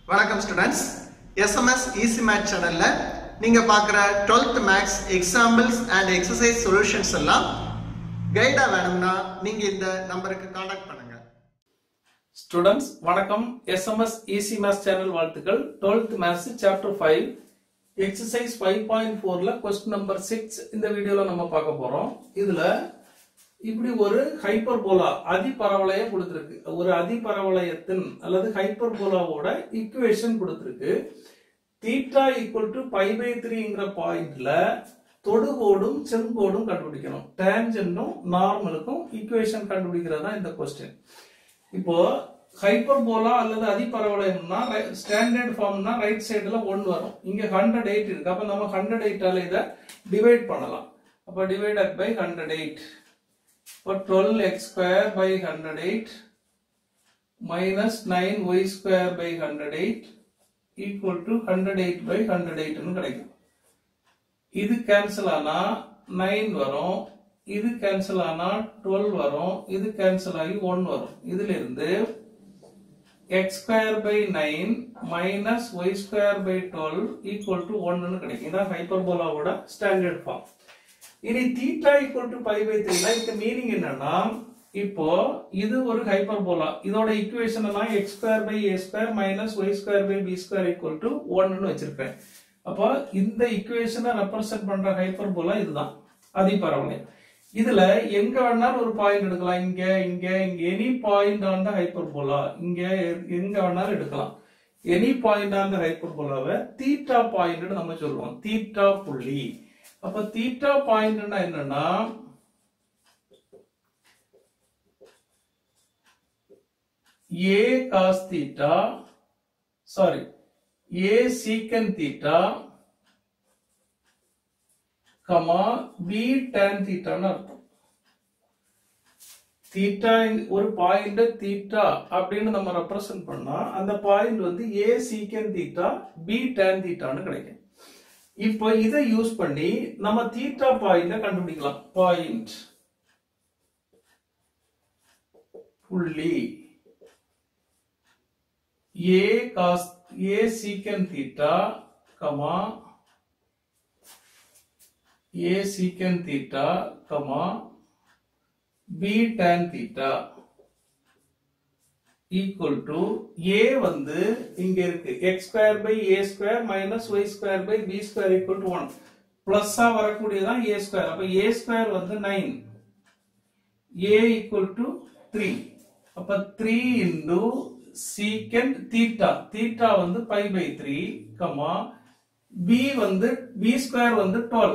வணக்கம் students SMS easy math சேனல்ல நீங்க பார்க்குற 12th maths examples and exercise solutions எல்லாம் கைடா வேணும்னா நீங்க இந்த நம்பருக்கு காண்டாக்ட் பண்ணுங்க ஸ்டூடெண்ட்ஸ் வணக்கம் எஸ்எம்எஸ் ஈசி மேத்ஸ் சேனல் வாழ்த்துக்கள் 12th maths chapter five exercise five point ஃபோர்ல கொஸ்டின் நம்பர் சிக்ஸ் இந்த வீடியோல நம்ம பார்க்க போறோம் இதுல இப்படி ஒரு ஹைப்பர்போலா அதிபரவளையம் கொடுத்திருக்கு ஒரு அதிபரவளையத்தின் அல்லது ஹைப்பர்போலாவோட ஈக்குவேஷன் கொடுத்திருக்கு theta equal to pi by த்ரீங்கிற பாயிண்ட்ல தொடுகோடும் செங்கோடும் கண்டுபிடிக்கணும் டேஞ்சன்டும் நார்மலுக்கும் ஈக்குவேஷன் கண்டுபிடிக்கிறது தான் இந்த கொஸ்டின் இப்போ ஹைப்பர்போலா அல்லது அதிபரவளையம்னா ஸ்டாண்டர்ட் ஃபார்ம்னா ரைட் சைடுல ஒன் வரும் இங்க ஹண்ட்ரட் எயிட் இருக்கு அப்ப நம்ம ஹண்ட்ரட் எயிட்டால இதை டிவைட் பண்ணலாம் அப்ப டிவைடட் பை ஹண்ட்ரட் எயிட் இப்போ twelve x square by hundred eight minus nine y square by hundred eight equal to hundred eight by hundred எயிட்னு கிடைக்கும் இது கேன்சல் ஆனா நைன் வரும் இது கேன்சல் ஆனா டுவெல் வரும் இது கேன்சல் ஆகி ஒன் வரும் இதுல இருந்து x square by nine minus y square by twelve equal to ஒன்னு கிடைக்கும் இதான் ஹைப்பர்போலாவோட ஸ்டாண்டர்ட் ஃபார்ம் இனி theta equal to pi by த்ரீனா இதுக்கு மீனிங் என்னன்னா இப்போ இது ஒரு ஹைப்பர்போலா இதோட ஈக்குவேஷன் எல்லாம் x square by a square minus y square by b square equal to ஒன்னு வச்சிருக்கேன் அப்போ இந்த ஈக்குவேஷனை ரெப்ரசென்ட் பண்ற ஹைப்பர்போலா இதுதான் அதிபரவளையம் இதுல எங்க வேணாலும் ஒரு பாயிண்ட் எடுக்கலாம் இங்க இங்க இங்க any point on the hyperbola இங்க எங்க வேணாலும் எடுக்கலாம் எனி பாயிண்ட் ஆன் த ஹைப்பர்போலாவை தீட்டா பாயிண்ட் நம்ம சொல்லுவோம் தீட்டா புள்ளி அப்ப தீட்டா பாயிண்ட்னா என்னன்னா a cos theta sorry a sec theta comma b tan தீட்டான்னு அர்த்தம் தீட்டா ஒரு பாயிண்ட் தீட்டா அப்படின்னு நம்ம ரெப்ரசென்ட் பண்ணா அந்த பாயிண்ட் வந்து ஏ சீக்கன் தீட்டா பி டேன் தீட்டான்னு கிடைக்கும் இப்போ இதை யூஸ் பண்ணி நம்ம தீட்டா பாயிண்ட கண்டுபிடிக்கலாம் பாயிண்ட் புள்ளி ஏ cos A sec theta comma a sec theta comma b tan theta equal to a வந்து இங்க இருக்கு x square by a square minus y square by b square equal to one பிளஸ்ஸா வரக்கூடியதான் a square அப்ப a square வந்து nine a equal to three அப்ப three into secant theta theta வந்து pi by three comma b வந்து b square வந்து twelve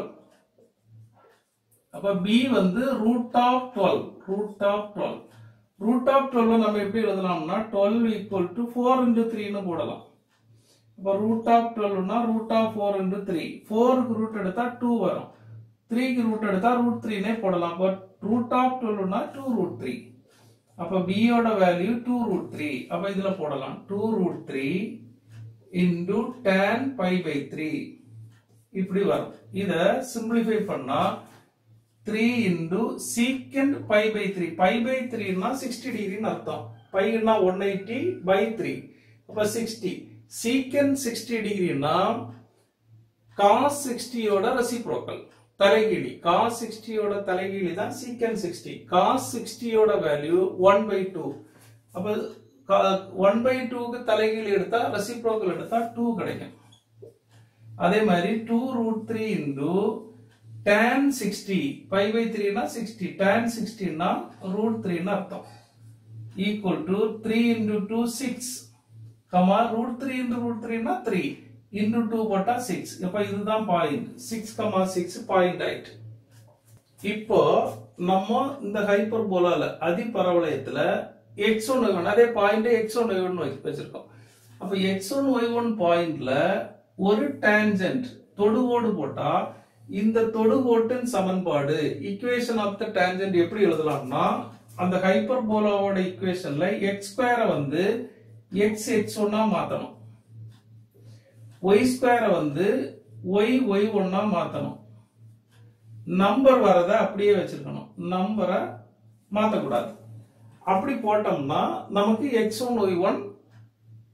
அப்ப b வந்து root of twelve root of twelve root of twelve நம்ம எப்படி எழுதலாம்னா twelve equal to four into த்ரீன்னு போடலாம் இப்போ ரூட் ஆஃப் டுவெல்னா root of four into three ஃபோருக்கு ரூட் எடுத்தா டூ வரும் த்ரீக்கு ரூட் எடுத்தா ரூட் த்ரீனே போடலாம் அப்போ ரூட் ஆஃப் டுவெல்னா டூ ரூட் த்ரீ அப்போ பியோட வேல்யூ டூ ரூட் த்ரீ அப்போ இதுல போடலாம் two root three into tan pi by three இப்படி வரும் இத சிம்பிளிஃபை பண்ணா three into secant pi by three pi by த்ரீனா சிக்ஸ்டி டிகிரின்னு அர்த்தம் பைனா ஒன் எயிட்டி பை த்ரீ அப்ப சிக்ஸ்டி சீக்கண்ட் சிக்ஸ்டி டிகிரினா காஸ் சிக்ஸ்டியோட ரெசிப்ரோக்கல் தலைகீழி காஸ் சிக்ஸ்டியோட தலைகீழி தான் சீக்கண்ட் சிக்ஸ்டி காஸ் சிக்ஸ்டியோட வேல்யூ ஒன் பை டூ அப்ப ஒன் பை டூக்கு தலைகீழி எடுத்தா ரெசிப்ரோக்கல் எடுத்தா டூ கிடைக்கும் அதே மாதிரி two root three into tan 60 pi by 3 னா 60 tan 60 னா root 3 னா அர்த்தம் equal to 3 into 2 6 comma root 3 into root 3 னா 3 into 2 போட்டா 6 இப்ப இதுதான் பாயிண்ட் 6 கமா 6 பாயிண்ட் ஆயிட்டு இப்போ நம்ம இந்த ஹைப்பர்போலால அதிபரவளையத்துல எக்ஸ் ஒன் அதே point x one y one வச்சிருக்கோம் அப்ப எக்ஸ் ஒன் ஒய் ஒன் பாயிண்ட்ல ஒரு டேஞ்சன்ட் தொடுகோடு போட்டா இந்த தொடுகோட்டின் சமன்பாடு ஈக்குவேஷன் ஆஃப் த டேஞ்சன்ட் எப்படி எழுதலாம்னா அந்த ஹைப்பர்போலாவோட ஈக்குவேஷன்ல எக்ஸ் ஸ்கொயரை வந்து எக்ஸ் எக்ஸ் ஒன்னா மாத்தணும் ஒய் ஸ்கொயரை வந்து ஒய் ஒய் ஒன்னா மாத்தணும் நம்பர் வரத அப்படியே வச்சிருக்கணும் நம்பரை மாத்தக்கூடாது அப்படி போட்டோம்னா நமக்கு எக்ஸ் ஒன் ஒய் ஒன்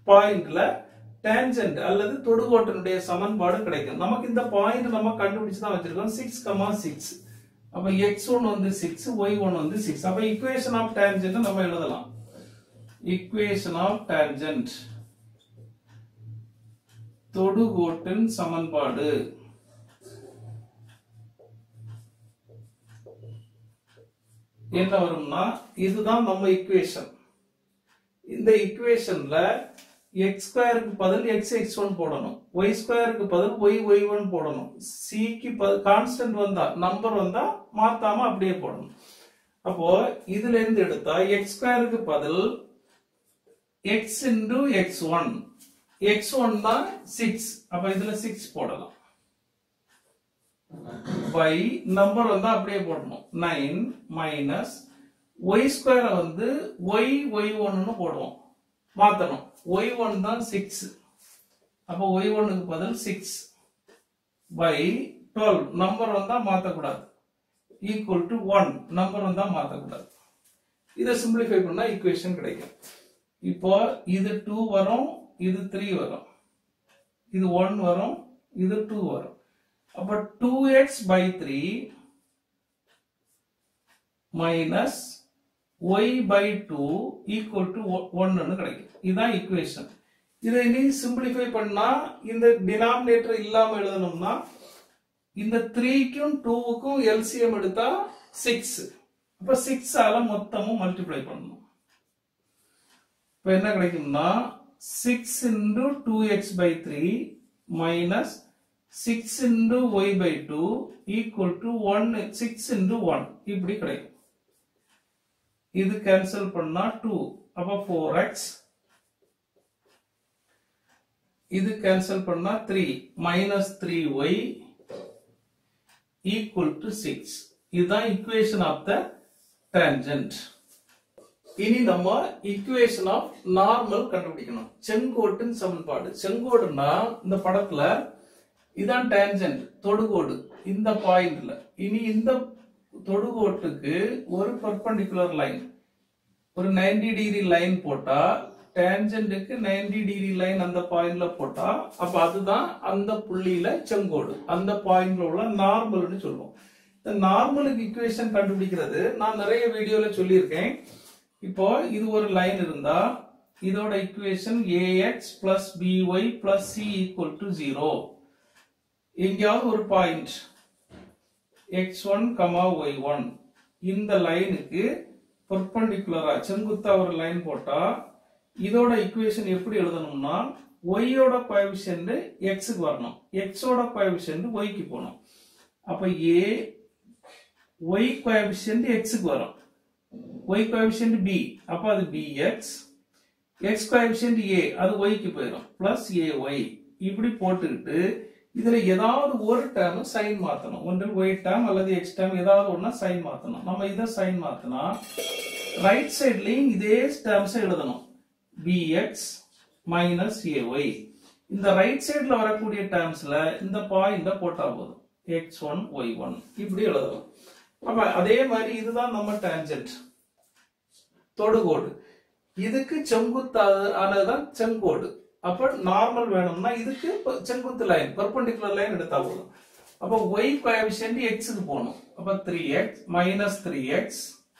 பாயிண்ட்ல டேஞ்சன்ட் அல்லது தொடுகோட்டினுடைய சமன்பாடு கிடைக்கும் நமக்கு இந்த பாயிண்ட் நம்ம கண்டுபிடிச்சு தான் வச்சிருக்கோம் சிக்ஸ் கமா சிக்ஸ் அப்ப எக்ஸ் ஒன் வந்து சிக்ஸ் ஒய் ஒன் வந்து சிக்ஸ் அப்ப இக்குவேஷன் ஆஃப் டேஞ்சன்ட் நம்ம எழுதலாம் இக்குவேஷன் ஆஃப் டேஞ்சன்ட் தொடுகோட்டின் சமன்பாடு என்ன வரும்னா இதுதான் நம்ம இக்குவேஷன் இந்த இக்குவேஷன்ல எக்ஸ் ஸ்கொயருக்கு பதில் எக்ஸ் எக்ஸ் ஒன் போடணும் ஒய் ஸ்கொயருக்கு பதில் ஒய் ஒய் ஒன் போடணும் சிக்கு கான்ஸ்டன்ட் வந்தா நம்பர் வந்தா மாத்தாம அப்படியே போடணும் அப்போ இதுல இருந்து எடுத்தா எக்ஸ் ஸ்கொயருக்கு பதில் x into x one x one தான் சிக்ஸ் அப்ப இதுல சிக்ஸ் போடலாம் பை நம்பர் வந்து அப்படியே போடணும் நைன் மைனஸ் ஒய் ஸ்கொயரை வந்து ஒய் ஒய் ஒன்னு போடுவோம் மாத்தணும் ஒய் ஒன் தான் சிக்ஸ் அப்போ ஒய் ஒன்னுக்கு பதில் சிக்ஸ் பை டுவெல் நம்பர் வந்தா மாத்தக்கூடாது ஈக்குவல் டு ஒன் நம்பர் வந்தா மாத்தக்கூடாது இதை சிம்பிளிஃபை பண்ணா ஈக்குவேஷன் கிடைக்கும் இப்போ இது டூ வரும் இது த்ரீ வரும் இது ஒன் வரும் இது டூ வரும் அப்ப two x by three minus y by two equal to ஒன்னு கிடைக்கும் இதுதான் ஈக்குவேஷன் இதை இனி சிம்பிளிஃபை பண்ணா இந்த டினாமினேட்டர் இல்லாம எழுதணும்னா இந்த த்ரீக்கும் டூவுக்கும் எல்சிஎம் எடுத்தா சிக்ஸ் அப்ப சிக்ஸ் ஆல மொத்தமும் மல்டிப்ளை பண்ணணும் இப்ப என்ன கிடைக்கும்னா six into two x by three minus six into y by two equal to one six into one இப்படி கிடைக்கும் இது கேன்சல் பண்ணா டூ அப்ப ஃபோர் எக்ஸ் இது கேன்சல் பண்ணா three minus three y equal to six இதுதான் இக்குவேஷன் ஆஃப் த டேஞ்சன்ட் இனி நம்ம இக்குவேஷன் ஆஃப் நார்மல் கண்டுபிடிக்கணும் செங்கோட்டின் சமன்பாடு செங்கோடுன்னா இந்த படத்துல இதான் டேஞ்சன்ட் தொடுகோடு இந்த பாயிண்ட்ல இனி இந்த தொடுகோட்டுக்கு ஒரு பர்பண்டிகுலர் லைன் ஒரு 90 டிகிரி லைன் போட்டா டேஞ்சன்ட்டுக்கு 90 டிகிரி லைன் அந்த பாயிண்ட்ல போட்டா அப்ப அதுதான் அந்த புள்ளியில செங்கோடு அந்த பாயிண்ட்ல உள்ள நார்மல்னு சொல்லுவோம் இந்த நார்மலுக்கு இக்குவேஷன் கண்டுபிடிக்கிறது நான் நிறைய வீடியோல சொல்லியிருக்கேன் இப்போ இது ஒரு லைன் இருந்தா இதோட equation a x plus b y plus c equal to zero எங்கேயாவது ஒரு point x one comma y one இந்த லைனுக்கு பர்பண்டிகுலரா செங்குத்தா ஒரு லைன் போட்டா இதோட இக்குவேஷன் எப்படி எழுதணும்னா ஒய்யோட கோஎஃபிஷியன்ட் எக்ஸுக்கு வரணும் எக்ஸோட கோஎஃபிஷியன்ட் ஒய்க்கு போகணும் அப்ப ஏ ஒய் கோஎஃபிஷியன்ட் எக்ஸுக்கு வரும் ஒய் கோஎஃபிஷியன்ட் பி அப்ப அது பிஎக்ஸ் எக்ஸ் கோஎஃபிஷியன்ட் ஏ அது ஒய்க்கு போயிடும் பிளஸ் ஏ ஒய் இப்படி போட்டுக்கிட்டு இதுல ஏதாவது ஒரு டேர்ம் சைன் மாத்தணும் ஒன்று ஒய் டேர்ம் அல்லது எக்ஸ் டேர்ம் ஏதாவது ஒண்ணா சைன் மாத்தணும் நம்ம இதை சைன் மாத்தினா ரைட் சைட்லயும் இதே டேர்ம்ஸ் எழுதணும் பிஎக்ஸ் மைனஸ் ஏஒய் இந்த ரைட் சைடுல வரக்கூடிய டேர்ம்ஸ்ல இந்த பாயிண்ட போட்டா போதும் எக்ஸ் ஒன் ஒய் ஒன் இப்படி எழுதலாம் அப்ப அதே மாதிரி இதுதான் நம்ம டேஞ்சன்ட் தொடுகோடு இதுக்கு செங்குத்தானதுதான் செங்கோடு அப்ப நார்மல் வேணும்னா இதுக்கு ப- செங்குத்து லைன் பர்பண்டிகுலர் லைன் எடுத்தா போதும் அப்ப y கோஎஃபிஷியன்ட் எக்ஸுக்கு போகணும் அப்ப three x minus three x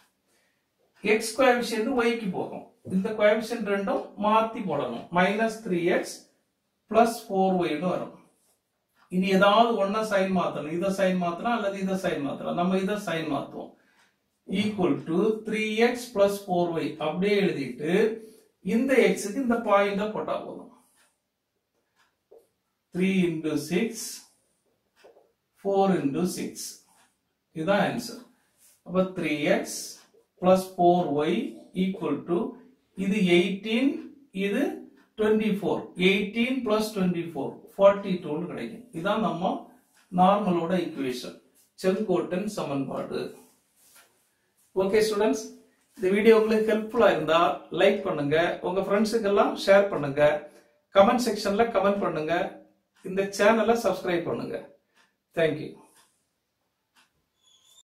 x coefficient ஒய்க்கு போகும் இந்த கோஎஃபிஷியன்ட் ரெண்டும் மாத்தி போடணும் minus three x plus four ஒய்னு வரும் இனி ஏதாவது ஒன்ன சைன் மாத்தணும் இதை சைன் மாத்தலாம் அல்லது இதை சைன் மாத்தலாம் நம்ம இதை சைன் மாத்துவோம் equal to three x plus four y அப்படியே எழுதிட்டு இந்த எக்ஸுக்கு இந்த பாயிண்ட போட்டா போதும் three into six four into six இதுதான் ஆன்சர் அப்ப three x plus four y equal to இது எயிட்டீன் இது twenty four eighteen plus twenty four forty டூன்னு கிடைக்கும் இதான் நம்ம நார்மலோட ஈக்குவேஷன் செங்கோட்டன் சமன்பாடு ஓகே ஸ்டூடெண்ட்ஸ் இந்த வீடியோ உங்களுக்கு ஹெல்ப்ஃபுல்லா இருந்தா லைக் பண்ணுங்க உங்க ஃப்ரெண்ட்ஸுக்கு எல்லாம் ஷேர் பண்ணுங்க கமெண்ட் செக்ஷன்ல கமெண்ட் பண்ணுங்க இந்த சேனலை சப்ஸ்கிரைப் பண்ணுங்க தேங்க்யூ